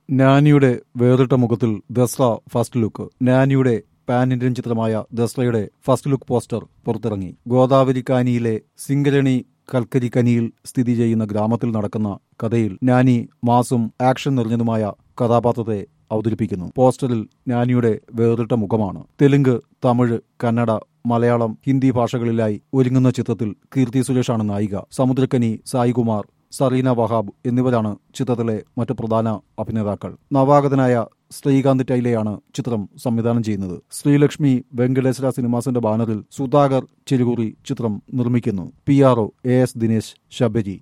നാനിയുടെ വേറിട്ട മുഖത്തിൽ Dasara first look നാനിയുടെ പാൻ ഇന്ത്യൻ ചിത്രമായ ദസ്രയുടെ ഫസ്റ്റ് ലുക്ക് പോസ്റ്റർ പുറത്തിറങ്ങി ഗോദാവരി കാനിയിലെ സിംഗരണി കൽക്കരി കനിയിൽ സ്ഥിതി ചെയ്യുന്ന ഗ്രാമത്തിൽ നടക്കുന്ന കഥയിൽ നാനി മാസും ആക്ഷൻ നിറഞ്ഞതുമായ കഥാപാത്രത്തെ അവതരിപ്പിക്കുന്നു പോസ്റ്ററിൽ നാനിയുടെ വേറിട്ട മുഖമാണ് തെലുങ്ക് തമിഴ് കന്നഡ മലയാളം ഹിന്ദി ഭാഷകളിലായി ഒരുങ്ങുന്ന ചിത്രത്തിൽ കീർത്തി സുരേഷാണ് നായിക സമുദ്രക്കനി സായികുമാർ സറീന വഹാബ് എന്നിവരാണ് ചിത്രത്തിലെ മറ്റു പ്രധാന അഭിനേതാക്കൾ നവാഗതനായ ശ്രീകാന്ത് ടൈലെയാണ് ചിത്രം സംവിധാനം ചെയ്യുന്നത് ശ്രീലക്ഷ്മി വെങ്കടേശ്വര സിനിമാസിന്റെ ബാനറിൽ സുധാകർ ചെരുകുറി ചിത്രം നിർമ്മിക്കുന്നു P R O A S Dinesh Sabari